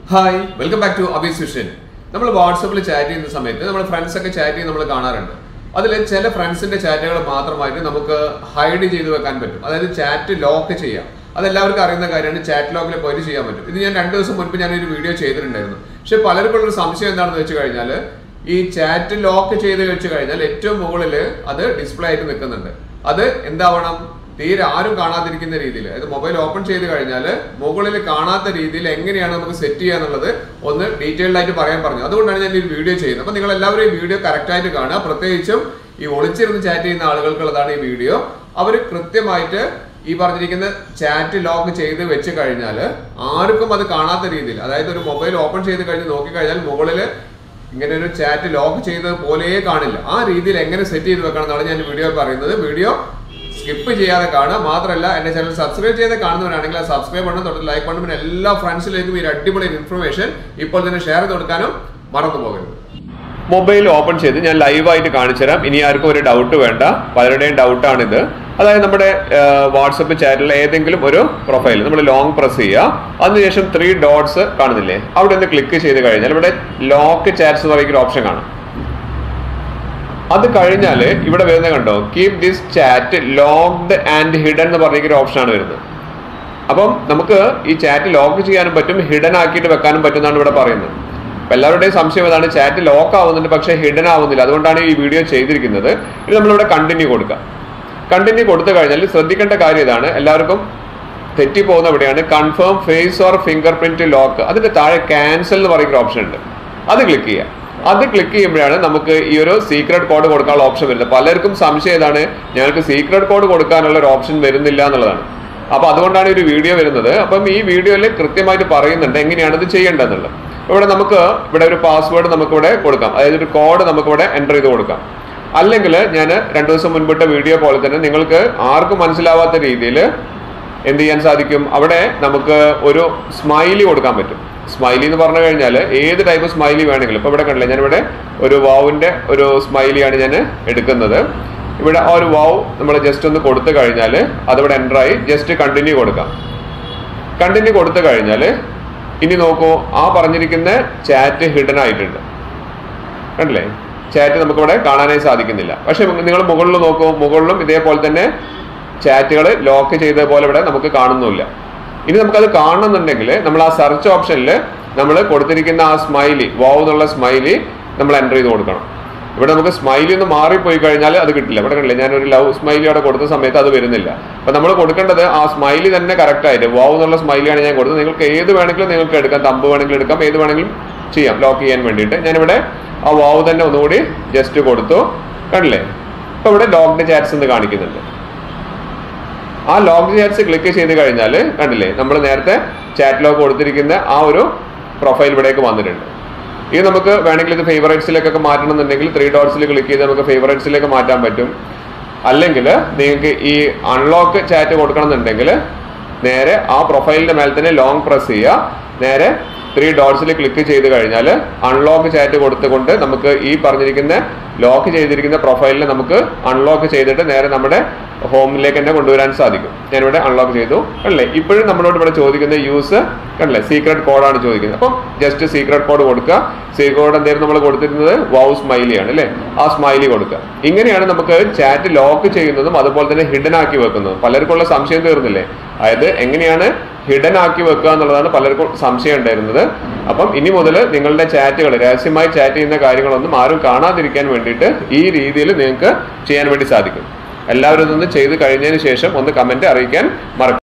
hi welcome back to Abees vision നമ്മൾ വാട്സപ്പിൽ chat ചെയ്യുന്ന സമയത്ത് നമ്മൾ ഫ്രണ്ട്സ് ഒക്കെ ചാറ്റ് ചെയ്ത് നമ്മൾ കാണാറുണ്ട് അതിൽ ചില ഫ്രണ്ട്സിന്റെ ചാറ്റുകൾ മാത്രമായിട്ട് നമുക്ക് ഹൈഡ് ചെയ്ത് വെക്കാൻ പറ്റും അതായത് ചാറ്റ് ലോക്ക് ചെയ്യാം അതെല്ലാവർക്കും അറിയുന്ന കാര്യമാണ് ചാറ്റ് ലോക്കിൽ പോയിട്ട് ചെയ്യാൻ പറ്റും ഇത് ഞാൻ രണ്ട് ദിവസം മുൻപ് ഞാൻ ഒരു വീഡിയോ ചെയ്തിട്ടുണ്ടായിരുന്നു പക്ഷെ പലർക്കും ഉള്ളൊരു സംശയം എന്താണെന്ന് വെച്ച് കഴിഞ്ഞാൽ ഈ ചാറ്റ് ലോക്ക് ചെയ്ത് വെച്ച് കഴിഞ്ഞാൽ ഏറ്റവും മുകളിൽ അത് ഡിസ്പ്ലേ ആയിട്ട് നിൽക്കുന്നുണ്ട് അത് എന്താവണം തീരെ ആരും കാണാതിരിക്കുന്ന രീതിയിൽ അതായത് മൊബൈൽ ഓപ്പൺ ചെയ്ത് കഴിഞ്ഞാൽ മുകളിൽ കാണാത്ത രീതിയിൽ എങ്ങനെയാണ് നമുക്ക് സെറ്റ് ചെയ്യുക എന്നുള്ളത് ഒന്ന് ഡീറ്റെയിൽഡ് ആയിട്ട് പറയാൻ പറഞ്ഞു അതുകൊണ്ടാണ് ഞാൻ ഈ ഒരു വീഡിയോ ചെയ്യുന്നത് അപ്പൊ നിങ്ങൾ എല്ലാവരും ഈ വീഡിയോ കറക്റ്റ് ആയിട്ട് കാണുക പ്രത്യേകിച്ചും ഈ ഒളിച്ചിരുന്ന് ചാറ്റ് ചെയ്യുന്ന ആളുകൾക്കുള്ളതാണ് ഈ വീഡിയോ അവർ കൃത്യമായിട്ട് ഈ പറഞ്ഞിരിക്കുന്ന ചാറ്റ് ലോക്ക് ചെയ്ത് വെച്ച് കഴിഞ്ഞാൽ ആർക്കും അത് കാണാത്ത രീതിയിൽ അതായത് ഒരു മൊബൈൽ ഓപ്പൺ ചെയ്ത് കഴിഞ്ഞ് നോക്കിക്കഴിഞ്ഞാൽ മുകളിൽ ഇങ്ങനെ ഒരു ചാറ്റ് ലോക്ക് ചെയ്തത് പോലെയേ കാണില്ല ആ രീതിയിൽ എങ്ങനെ സെറ്റ് ചെയ്ത് വെക്കണം എന്നാണ് ഞാൻ വീഡിയോ പറയുന്നത് വീഡിയോ സ്കിപ്പ് ചെയ്യാതെ കാണുക മാത്രമല്ല എന്റെ ചാനൽ സബ്സ്ക്രൈബ് ചെയ്ത് കാണുന്നവരാണെങ്കിൽ ആ സബ്സ്ക്രൈബ് ചെയ്യണം തൊട്ട് ലൈക്ക് ചെയ്യണം പിന്നെ എല്ലാ ഫ്രണ്ട്സിലേക്കും ഈ ഒരു അടിപൊളി ഇൻഫർമേഷൻ ഇപ്പോൾ തന്നെ ഷെയർ ചെയ്ത് കൊടുക്കാനും മറന്നു പോകരുത് മൊബൈൽ ഓപ്പൺ ചെയ്ത് ഞാൻ ലൈവായിട്ട് കാണിച്ചു തരാം ഇനി ആർക്കും ഒരു ഡൗട്ട് വേണ്ട പലരുടെയും ഡൗട്ടാണിത് അതായത് നമ്മുടെ വാട്സപ്പ് ചാറ്റിൽ ഏതെങ്കിലും ഒരു പ്രൊഫൈൽ നമ്മൾ ലോങ് പ്രസ് ചെയ്യുക അതിനുശേഷം ത്രീ ഡോട്ട്സ് കാണുന്നില്ലേ അവിടെ ഒന്ന് ക്ലിക്ക് ചെയ്ത് കഴിഞ്ഞാൽ ഇവിടെ ലോക്ക് ചാറ്റ്സ് എന്ന് പറയുന്ന ഓപ്ഷൻ കാണാം അത് കഴിഞ്ഞാൽ ഇവിടെ വരുന്നത് കണ്ടോ keep this chat locked and hidden എന്ന് പറഞ്ഞിരിക്കുന്ന ഓപ്ഷൻ ആണ് വരുന്നത് അപ്പം നമുക്ക് ഈ ചാറ്റ് ലോക്ക് ചെയ്യാനും പറ്റും ഹിഡൻ ആക്കിയിട്ട് വെക്കാനും പറ്റും എന്നാണ് ഇവിടെ പറയുന്നത് അപ്പൊ എല്ലാവരുടെയും സംശയം ഇതാണ് ചാറ്റ് ലോക്ക് ആവുന്നുണ്ട് പക്ഷേ ഹിഡൻ ആവുന്നില്ല അതുകൊണ്ടാണ് ഈ വീഡിയോ ചെയ്തിരിക്കുന്നത് ഇത് നമ്മളിവിടെ കണ്ടിന്യൂ കൊടുക്കാം കണ്ടിന്യൂ കൊടുത്തു കഴിഞ്ഞാൽ ശ്രദ്ധിക്കേണ്ട കാര്യം ഇതാണ് എല്ലാവർക്കും തെറ്റിപ്പോകുന്ന ഇവിടെയാണ് confirm face or fingerprint lock അതിന്റെ താഴെ ക്യാൻസൽ എന്ന് പറയുന്ന ഓപ്ഷൻ ഉണ്ട് അത് ക്ലിക്ക് ചെയ്യാം അത് ക്ലിക്ക് ചെയ്യുമ്പോഴാണ് നമുക്ക് ഈ ഒരു സീക്രട്ട് കോഡ് കൊടുക്കാനുള്ള ഓപ്ഷൻ വരുന്നത് പലർക്കും സംശയം ഇതാണ് ഞങ്ങൾക്ക് സീക്രട്ട് കോഡ് കൊടുക്കാനുള്ള ഒരു ഓപ്ഷൻ വരുന്നില്ല എന്നുള്ളതാണ് അപ്പൊ അതുകൊണ്ടാണ് ഈ ഒരു വീഡിയോ വരുന്നത് അപ്പം ഈ വീഡിയോയിൽ കൃത്യമായിട്ട് പറയുന്നുണ്ട് എങ്ങനെയാണ് ഇത് ചെയ്യേണ്ടതെന്നുള്ളത് ഇവിടെ നമുക്ക് ഇവിടെ ഒരു പാസ്വേഡ് നമുക്കിവിടെ കൊടുക്കാം അതായത് ഒരു കോഡ് നമുക്കിവിടെ എൻ്റർ ചെയ്ത് കൊടുക്കാം അല്ലെങ്കിൽ ഞാൻ രണ്ടു ദിവസം മുൻപിട്ട വീഡിയോ പോലെ തന്നെ നിങ്ങൾക്ക് ആർക്കും മനസ്സിലാവാത്ത രീതിയിൽ എന്ത് ചെയ്യാൻ സാധിക്കും അവിടെ നമുക്ക് ഒരു സ്മൈലി കൊടുക്കാൻ പറ്റും സ്മൈലി എന്ന് പറഞ്ഞു കഴിഞ്ഞാൽ ഏത് ടൈപ്പ് സ്മൈലി വേണമെങ്കിലും ഇപ്പൊ ഇവിടെ കണ്ടില്ലേ ഞാനിവിടെ ഒരു വാവിന്റെ ഒരു സ്മൈലിയാണ് ഞാൻ എടുക്കുന്നത് ഇവിടെ ആ ഒരു വാവ് നമ്മൾ ജസ്റ്റ് ഒന്ന് കൊടുത്തു കഴിഞ്ഞാൽ അതിവിടെ എൻ്റർ ആയി ജസ്റ്റ് കണ്ടിന്യൂ കൊടുക്കാം കണ്ടിന്യൂ കൊടുത്തു കഴിഞ്ഞാൽ ഇനി നോക്കൂ ആ പറഞ്ഞിരിക്കുന്ന ചാറ്റ് ഹിഡൻ ആയിട്ടുണ്ട് കണ്ടില്ലേ ചാറ്റ് നമുക്കിവിടെ കാണാനായി സാധിക്കുന്നില്ല പക്ഷെ നിങ്ങൾ മുകളിൽ നോക്കൂ മുകളിലും ഇതേപോലെ തന്നെ ചാറ്റുകൾ ലോക്ക് ചെയ്ത പോലെ ഇവിടെ നമുക്ക് കാണുന്നില്ല ഇനി നമുക്കത് കാണണമെന്നുണ്ടെങ്കിൽ നമ്മൾ ആ സെർച്ച് ഓപ്ഷനിൽ നമ്മൾ കൊടുത്തിരിക്കുന്ന ആ സ്മൈലി വാവ് എന്നുള്ള സ്മൈലി നമ്മൾ എൻ്റർ ചെയ്ത് കൊടുക്കണം ഇവിടെ നമുക്ക് സ്മൈലി ഒന്ന് മാറിപ്പോയി കഴിഞ്ഞാൽ അത് കിട്ടില്ല ഇവിടെ കണ്ടില്ല ഞാനൊരു ലവ് സ്മൈലി അവിടെ കൊടുത്ത സമയത്ത് അത് വരുന്നില്ല അപ്പൊ നമ്മൾ കൊടുക്കേണ്ടത് ആ സ്മൈലി തന്നെ കറക്റ്റ് ആയിട്ട് വാവ് എന്നുള്ള സ്മൈലിയാണ് ഞാൻ കൊടുത്തത് നിങ്ങൾക്ക് ഏത് വേണമെങ്കിലും നിങ്ങൾക്ക് എടുക്കാം തമ്പ് വേണമെങ്കിലും എടുക്കാം ഏത് വേണമെങ്കിലും ചെയ്യാം ലോക്ക് ചെയ്യാൻ വേണ്ടിയിട്ട് ഞാനിവിടെ ആ വാവ് തന്നെ ഒന്നുകൂടി ജസ്റ്റ് കൊടുത്തു കണ്ടില്ലേ ഇപ്പൊ ഇവിടെ ലോക്ക്ഡ് ചാറ്റ്സ് എന്ന് കാണിക്കുന്നുണ്ട് ആ ലോക്ക് ചാറ്റ്സ് ക്ലിക്ക് ചെയ്ത് കഴിഞ്ഞാൽ കണ്ടില്ലേ നമ്മൾ നേരത്തെ ചാറ്റ് ലോക്ക് കൊടുത്തിരിക്കുന്ന ആ ഒരു പ്രൊഫൈൽ ഇവിടേക്ക് വന്നിട്ടുണ്ട് ഇത് നമുക്ക് വേണമെങ്കിൽ ഇത് ഫേവറേറ്റ്സിലേക്കൊക്കെ മാറ്റണം എന്നുണ്ടെങ്കിൽ ത്രീ ഡോട്ട്സിൽ ക്ലിക്ക് ചെയ്ത് നമുക്ക് ഫേവറേറ്റ്സിലേക്ക് മാറ്റാൻ പറ്റും അല്ലെങ്കിൽ നിങ്ങൾക്ക് ഈ അൺലോക്ക് ചാറ്റ് കൊടുക്കണം എന്നുണ്ടെങ്കിൽ നേരെ ആ പ്രൊഫൈലിന്റെ മേലെ തന്നെ ലോങ് പ്രസ് ചെയ്യുക നേരെ ത്രീ ഡോട്ട്സിൽ ക്ലിക്ക് ചെയ്ത് കഴിഞ്ഞാൽ അൺലോക്ക് ചാറ്റ് കൊടുത്തുകൊണ്ട് നമുക്ക് ഈ പറഞ്ഞിരിക്കുന്ന ലോക്ക് ചെയ്തിരിക്കുന്ന പ്രൊഫൈലിൽ നമുക്ക് അൺലോക്ക് ചെയ്തിട്ട് നേരെ നമ്മുടെ ഹോമിലേക്ക് തന്നെ കൊണ്ടുവരാൻ സാധിക്കും ഞാനിവിടെ അൺലോക്ക് ചെയ്തു അല്ലേ ഇപ്പോഴും നമ്മളോട് ഇവിടെ ചോദിക്കുന്ന യൂസ് കണ്ടല്ലേ സീക്രട്ട് കോഡാണ് ചോദിക്കുന്നത് അപ്പം ജസ്റ്റ് സീക്രട്ട് കോഡ് കൊടുക്കുക സീക്രട്ട് കോഡ് എന്തായാലും നമ്മൾ കൊടുത്തിരുന്നത് വൗ സ്മൈലിയാണ് അല്ലേ ആ സ്മൈലി കൊടുക്കുക ഇങ്ങനെയാണ് നമുക്ക് ചാറ്റ് ലോക്ക് ചെയ്യുന്നതും അതുപോലെ തന്നെ ഹിഡൻ ആക്കി വെക്കുന്നതും പലർക്കുള്ള സംശയം തീർന്നില്ലേ അതായത് എങ്ങനെയാണ് ഹിഡൻ ആക്കി വെക്കുക എന്നുള്ളതാണ് പലർക്കും സംശയം ഉണ്ടായിരുന്നത് അപ്പം ഇനി മുതൽ നിങ്ങളുടെ ചാറ്റുകൾ രഹസ്യമായി ചാറ്റ് ചെയ്യുന്ന കാര്യങ്ങളൊന്നും ആരും കാണാതിരിക്കാൻ വേണ്ടിയിട്ട് ഈ രീതിയിൽ നിങ്ങൾക്ക് ചെയ്യാൻ വേണ്ടി സാധിക്കും എല്ലാവരും ഇതൊന്ന് ചെയ്ത് കഴിഞ്ഞതിന് ശേഷം ഒന്ന് കമന്റ് അറിയിക്കാൻ മറക്കും